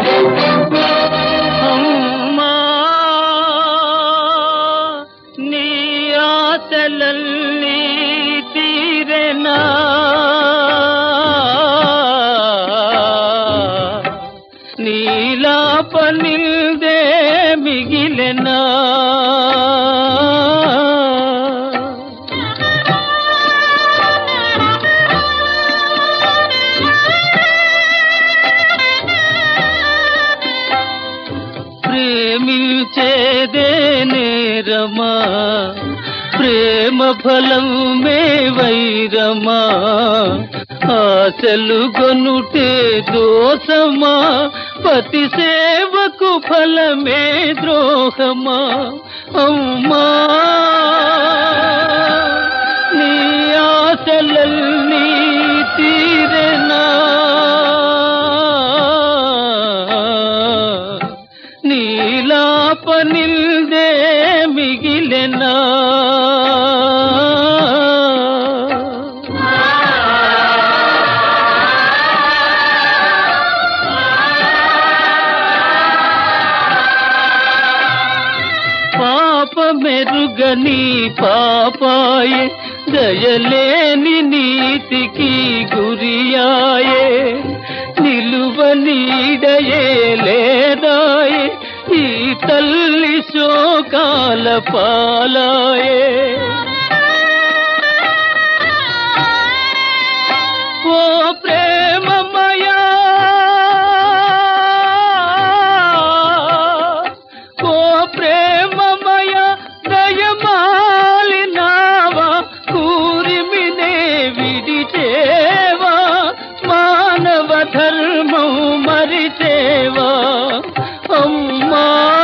అమ్మా నీ ఆశలన్నీ తీరెనా నీలా పనిల్దే మిగిలెనా ప్రేమించేదే నేరమా ప్రేమ ఫలం మే వైరమా ఆశలు గొనుటే దోషమా పతి సేవకు ఫలమే ద్రోహమా అమ్మా నీ ఆశలన్నీ తీరెనా నీలా పనిల్దే మిగిలెనా పాప మెరుగని పాపాయే దయలేని నీతికి గురియాయే నిలువ నీడయే లేదాయే ఈ తల్లి శోకాల పాలాయే ఓ ప్రేమమయా ఓ ప్రేమమయ దయమాలినావా కూరిమినే విడిచేవా మానవ ధర్మం మరిచేవా అమ్మా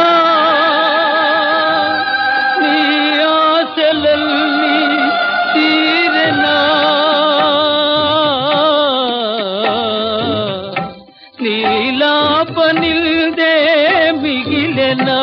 నీ ఆశలన్నీ తీరనా నీలా పనిల్దే మిగిలెనా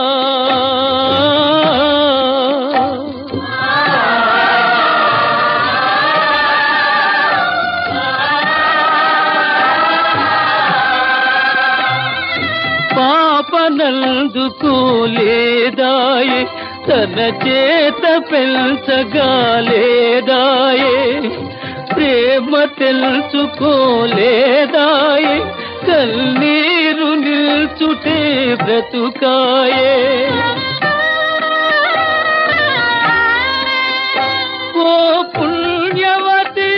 పాపనందుకు లేదాయే తన చేత పెంచగాలేదాయే ప్రేమ తెలుసుకోలేదాయే కన్నీరు నిల్చుటే బ్రతుకాయే ఓ పుణ్యవతి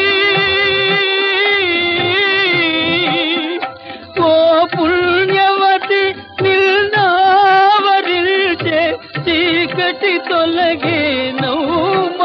ఓ పుణ్యవతి నిల్నావరిల్చే చీకటి తొలగే నౌ